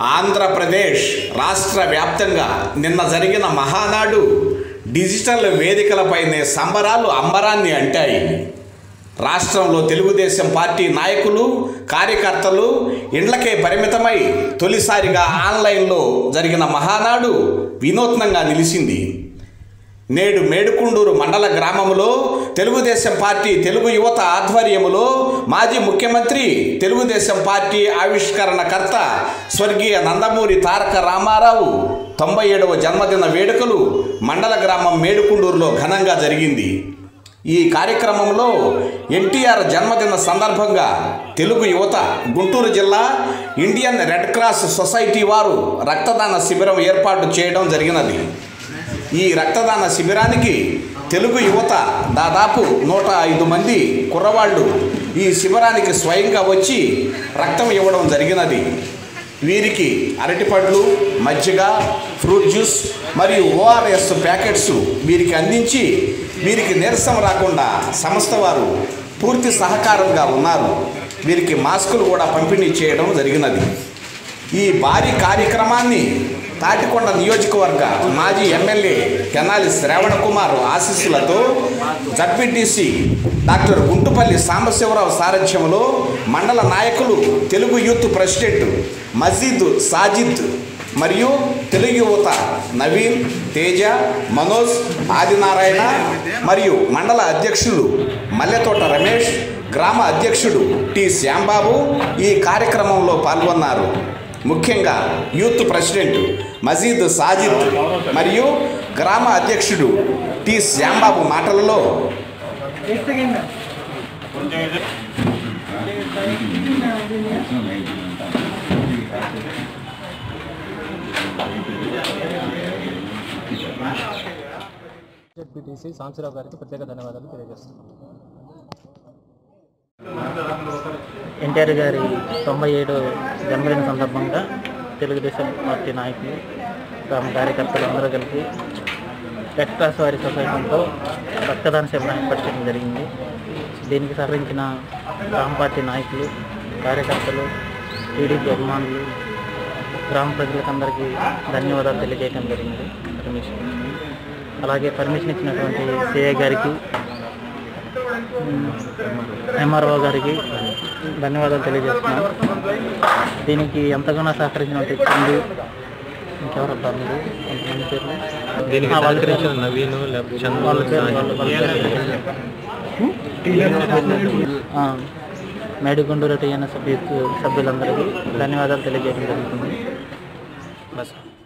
ఆంధ్రప్రదేశ్ రాష్ట్ర వ్యాప్తంగా నిన్న జరిగిన మహానాడు డిజిటల్ వేదికలపైనే సంబరాలు అంబరాన్ని అంటాయి రాష్ట్రంలో తెలుగుదేశం పార్టీ నాయకులు కార్యకర్తలు ఇండ్లకే పరిమితమై తొలిసారిగా ఆన్లైన్లో జరిగిన మహానాడు వినూత్నంగా నిలిచింది నేడు మేడుకుండూరు మండల గ్రామంలో తెలుగుదేశం పార్టీ తెలుగు యువత ఆధ్వర్యములో మాజీ ముఖ్యమంత్రి తెలుగుదేశం పార్టీ ఆవిష్కరణకర్త స్వర్గీయ నందమూరి తారక రామారావు తొంభై ఏడవ జన్మదిన వేడుకలు మండల గ్రామం మేడుకుండూరులో ఘనంగా జరిగింది ఈ కార్యక్రమంలో ఎన్టీఆర్ జన్మదిన సందర్భంగా తెలుగు యువత గుంటూరు జిల్లా ఇండియన్ రెడ్ క్రాస్ సొసైటీ వారు రక్తదాన శిబిరం ఏర్పాటు చేయడం జరిగినది ఈ రక్తదాన శిబిరానికి తెలుగు యువత దాదాపు నూట ఐదు మంది కుర్రవాళ్ళు ఈ శిబిరానికి స్వయంగా వచ్చి రక్తం ఇవ్వడం జరిగినది వీరికి అరటిపళ్ళు మజ్జిగ ఫ్రూట్ జ్యూస్ మరియు ఓఆర్ఎస్ ప్యాకెట్స్ వీరికి అందించి వీరికి నీరసం రాకుండా సంస్థ వారు పూర్తి సహకారంగా ఉన్నారు వీరికి మాస్కులు కూడా పంపిణీ చేయడం జరిగినది ఈ భారీ కార్యక్రమాన్ని తాటికొండ నియోజకవర్గ మాజీ ఎమ్మెల్యే తెనాలి శ్రావణ కుమార్ ఆశీస్సులతో జడ్పీటీసీ డాక్టర్ గుంటుపల్లి సాంబశివరావు సారథ్యంలో మండల నాయకులు తెలుగు యూత్ ప్రెసిడెంట్ మజీద్ సాజిద్ మరియు తెలుగు యువత నవీన్ తేజ మనోజ్ ఆదినారాయణ మరియు మండల అధ్యక్షులు మల్లెతోట రమేష్ గ్రామ అధ్యక్షుడు టి శ్యాంబాబు ఈ కార్యక్రమంలో పాల్గొన్నారు ముఖ్యంగా యూత్ ప్రెసిడెంట్ మజీద్ సాజిద్ మరియు గ్రామ అధ్యక్షుడు టి శ్యాంబాబు మాటలలో జెడ్పీటీసీ సాంబశివరావు గారికి ప్రత్యేక ధన్యవాదాలు తెలియజేస్తున్నాను ఎన్టీఆర్ గారి తొంభై ఏడు జన్మదిన సందర్భంగా తెలుగుదేశం పార్టీ నాయకులు గ్రామ కార్యకర్తలు అందరూ కలిపి రెడ్ క్రాస్ వారి సొసైటీతో రక్తదాన శిబిరం ఏర్పాటు చేయడం జరిగింది దీనికి సహకరించిన గ్రామ పార్టీ నాయకులు కార్యకర్తలు టీడీపీ అభిమానులు గ్రామ ప్రజలకందరికీ ధన్యవాదాలు తెలియజేయడం జరిగింది పర్మిషన్ అలాగే పర్మిషన్ ఇచ్చినటువంటి సిఐ గారికి ఎంఆర్ఓ గారికి ధన్యవాదాలు తెలియజేస్తున్నాను దీనికి ఎంతగానో సహకరించినట్టు చందు ఇంకెవరు అబ్బా మీరు కొంతమంది పేర్లు? దీనికి ఆ, వాళ్ళ సహకరించిన పేర్లు. నవీన్ లేకపోతే చంద్ర వాళ్ళ పేర్లు, వాళ్ళ- వాళ్ళ పేర్లు. ఆ, మేడిగుండూరు టీఎన్ఎస్ సభ్యు సభ్యులందరికీ ధన్యవాదాలు తెలియజేయడం జరుగుతుంది బస్